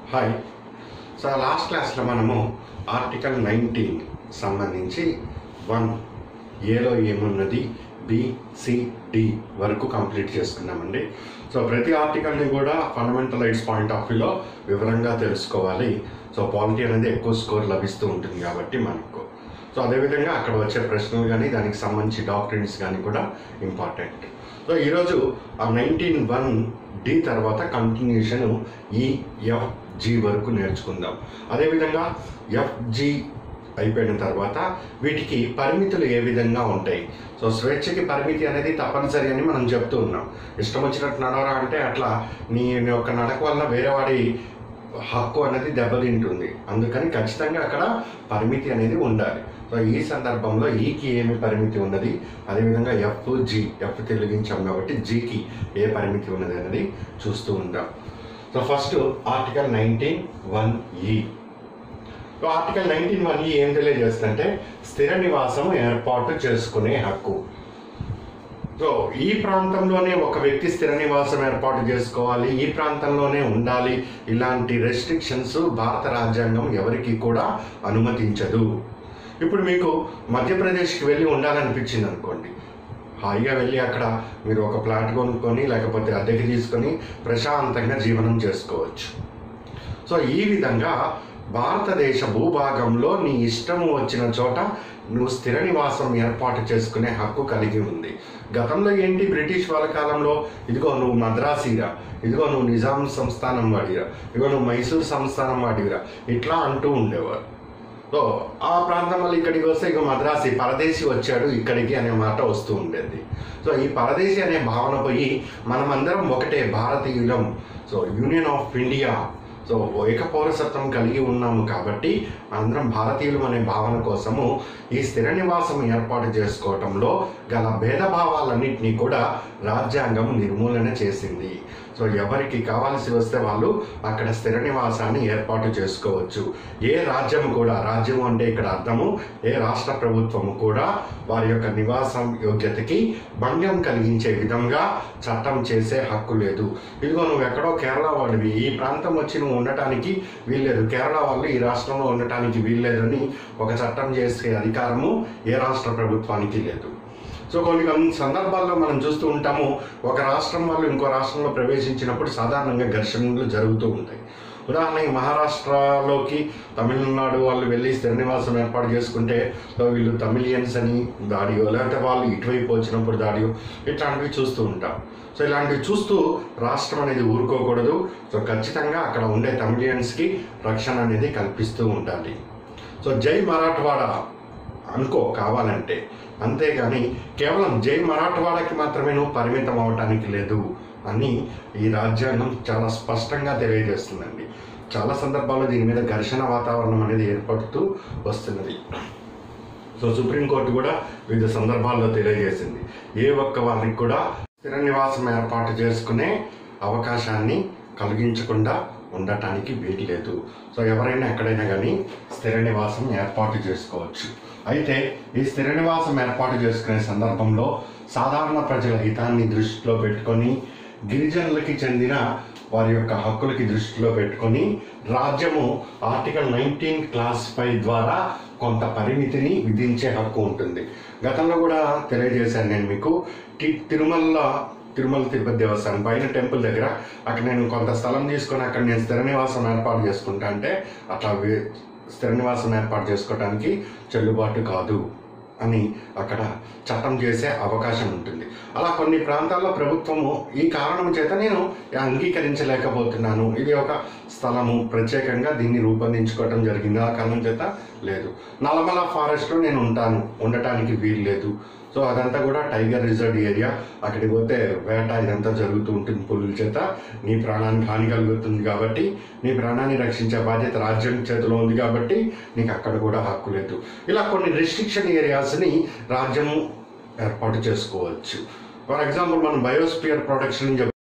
hi so last క్లాస్లో మనము article nineteen సంబంధించి వన్ ఏలో ఏమున్నది బి సి డి వరకు కంప్లీట్ చేసుకున్నామండి సో ప్రతి ఆర్టికల్ని కూడా ఫండమెంటల్ రైట్స్ పాయింట్ ఆఫ్ వ్యూలో వివరంగా తెలుసుకోవాలి సో పాలిటీ అనేది ఎక్కువ స్కోర్ లభిస్తూ ఉంటుంది కాబట్టి మనకు సో అదేవిధంగా అక్కడ వచ్చే ప్రశ్నలు కానీ దానికి సంబంధించి డాక్యుమెంట్స్ కానీ కూడా ఇంపార్టెంట్ సో ఈరోజు ఆ నైన్టీన్ వన్ డి తర్వాత కంటిన్యూషన్ ఈ ఎఫ్ జి వరకు నేర్చుకుందాం అదేవిధంగా ఎఫ్ జి అయిపోయిన తర్వాత వీటికి పరిమితులు ఏ విధంగా ఉంటాయి సో స్వేచ్ఛకి పరిమితి అనేది తప్పనిసరి అని మనం చెప్తూ ఉన్నాం ఇష్టం వచ్చినట్టు నడవరా అంటే అట్లా నీ నీ యొక్క నడక వల్ల వేరే వాడి హక్కు అనేది దెబ్బతింటుంది అందుకని ఖచ్చితంగా అక్కడ పరిమితి అనేది ఉండాలి సో ఈ సందర్భంలో ఈకి ఏమి పరిమితి ఉన్నది అదేవిధంగా ఎఫ్ జి ఎఫ్ తెలిగించాం కాబట్టి జీకి ఏ పరిమితి ఉన్నది అనేది చూస్తూ ఉంటాం so first article nineteen one E so article nineteen one E ఏం తెలియజేస్తుందంటే స్థిర నివాసం ఏర్పాటు చేసుకునే హక్కు సో ఈ ప్రాంతంలోనే ఒక వ్యక్తి స్థిర నివాసం ఏర్పాటు చేసుకోవాలి ఈ ప్రాంతంలోనే ఉండాలి ఇలాంటి రెస్ట్రిక్షన్స్ భారత రాజ్యాంగం ఎవరికి కూడా అనుమతించదు ఇప్పుడు మీకు మధ్యప్రదేశ్కి వెళ్ళి ఉండాలనిపించింది అనుకోండి హాయిగా వెళ్ళి అక్కడ మీరు ఒక ప్లాట్ కొనుక్కొని లేకపోతే అద్దెకి తీసుకొని ప్రశాంతంగా జీవనం చేసుకోవచ్చు సో ఈ విధంగా భారతదేశ భూభాగంలో నీ ఇష్టము వచ్చిన చోట నువ్వు స్థిర నివాసం ఏర్పాటు చేసుకునే హక్కు కలిగి ఉంది గతంలో ఏంటి బ్రిటిష్ వాళ్ళ కాలంలో ఇదిగో నువ్వు మద్రాసీరా ఇదిగో నువ్వు నిజాం సంస్థానం వాడిరా ఇదిగో నువ్వు మైసూర్ సంస్థానం వాడిరా ఇట్లా అంటూ ఉండేవారు సో ఆ ప్రాంతం వల్ల ఇక్కడికి వస్తే ఇక మద్రాసి పరదేశి వచ్చాడు ఇక్కడికి అనే మాట వస్తూ ఉండేది సో ఈ పరదేశి అనే భావన పోయి మనమందరం ఒకటే భారతీయులం so union of India so ఏక పౌరసత్వం కలిగి ఉన్నాము కాబట్టి అందరం భారతీయులు అనే భావన కోసము ఈ స్థిర నివాసం ఏర్పాటు చేసుకోవటంలో గల భేదభావాలన్నింటినీ కూడా రాజ్యాంగం నిర్మూలన చేసింది సో ఎవరికి కావాల్సి వస్తే వాళ్ళు అక్కడ స్థిర నివాసాన్ని ఏర్పాటు చేసుకోవచ్చు ఏ రాజ్యం కూడా రాజ్యం అంటే ఇక్కడ అర్థము ఏ రాష్ట్ర ప్రభుత్వము కూడా వారి యొక్క నివాసం యోగ్యతకి భంగం కలిగించే విధంగా చట్టం చేసే హక్కు లేదు ఇదిగో నువ్వు ఎక్కడో కేరళ వాడివి ఈ ప్రాంతం వచ్చి నువ్వు ఉండటానికి వీల్లేదు కేరళ వాళ్ళు ఈ రాష్ట్రంలో ఉండటానికి వీల్లేదని ఒక చట్టం చేసే అధికారము ఏ రాష్ట్ర ప్రభుత్వానికి లేదు సో కొన్ని కొన్ని సందర్భాల్లో మనం చూస్తూ ఉంటాము ఒక రాష్ట్రం వాళ్ళు ఇంకో రాష్ట్రంలో ప్రవేశించినప్పుడు సాధారణంగా ఘర్షణలు జరుగుతూ ఉంటాయి ఉదాహరణకి మహారాష్ట్రలోకి తమిళనాడు వాళ్ళు వెళ్ళి స్థిర నివాసం ఏర్పాటు చేసుకుంటే సో వీళ్ళు తమిళియన్స్ అని దాడియో లేకపోతే వాళ్ళు ఇటువైపు వచ్చినప్పుడు దాడియో ఇట్లాంటివి చూస్తూ ఉంటాం సో ఇలాంటివి చూస్తూ రాష్ట్రం అనేది ఊరుకోకూడదు సో ఖచ్చితంగా అక్కడ ఉండే తమిళియన్స్కి రక్షణ అనేది కల్పిస్తూ ఉండాలి సో జై మరాఠవాడ అనుకో కావాలంటే అంతేగాని కేవలం జై మరాఠవాడకి మాత్రమే నువ్వు పరిమితం అవటానికి లేదు అని ఈ రాజ్యాంగం చాలా స్పష్టంగా తెలియజేస్తుందండి చాలా సందర్భాల్లో దీని మీద ఘర్షణ వాతావరణం అనేది ఏర్పడుతూ వస్తున్నది సో సుప్రీంకోర్టు కూడా వివిధ సందర్భాల్లో తెలియజేసింది ఏ ఒక్క వారికి కూడా స్థిర నివాసం ఏర్పాటు చేసుకునే అవకాశాన్ని కలిగించకుండా ఉండటానికి వీల్లేదు సో ఎవరైనా ఎక్కడైనా కానీ స్థిర నివాసం ఏర్పాటు చేసుకోవచ్చు అయితే ఈ స్థిర నివాసం ఏర్పాటు చేసుకునే సందర్భంలో సాధారణ ప్రజల హితాన్ని దృష్టిలో పెట్టుకొని గిరిజనులకి చెందిన వారి యొక్క హక్కులకి దృష్టిలో పెట్టుకొని రాజ్యము ఆర్టికల్ నైన్టీన్ క్లాస్ ఫైవ్ ద్వారా కొంత పరిమితిని విధించే హక్కు ఉంటుంది గతంలో కూడా తెలియజేశాను నేను మీకు టి- తిరుమల తిరుమల తిరుపతి దేవస్థానం పైన టెంపుల్ దగ్గర అక్కడ నేను కొంత స్థలం తీసుకొని అక్కడ నేను స్థిర నివాసం ఏర్పాటు చేసుకుంటా అంటే అట్లా వే- స్థిర నివాసం ఏర్పాటు చేసుకోవడానికి చెల్లుబాటు కాదు అని అక్కడ చట్టం చేసే అవకాశం ఉంటుంది అలా కొన్ని ప్రాంతాల్లో ప్రభుత్వము ఈ కారణం చేత నేను అంగీకరించలేకపోతున్నాను ఇది ఒక స్థలము ప్రత్యేకంగా దీన్ని రూపొందించుకోవటం జరిగింది ఆ కారణం చేత లేదు నల్లమల ఫారెస్ట్లో నేను ఉంటాను ఉండటానికి వీలు లేదు సో అదంతా కూడా టైగర్ రిజర్వ్ ఏరియా అక్కడికి పోతే వేట ఇదంతా జరుగుతూ ఉంటుంది పులుల చేత నీ ప్రాణానికి హాని కలుగుతుంది కాబట్టి నీ ప్రాణాన్ని రక్షించే బాధ్యత రాజ్యం చేతిలో ఉంది కాబట్టి నీకు అక్కడ కూడా హక్కు లేదు ఇలా కొన్ని రిస్ట్రిక్షన్ ఏరియాస్ని రాజ్యం ఏర్పాటు చేసుకోవచ్చు ఫర్ ఎగ్జాంపుల్ మనం బయోస్పియర్ ప్రొటెక్షన్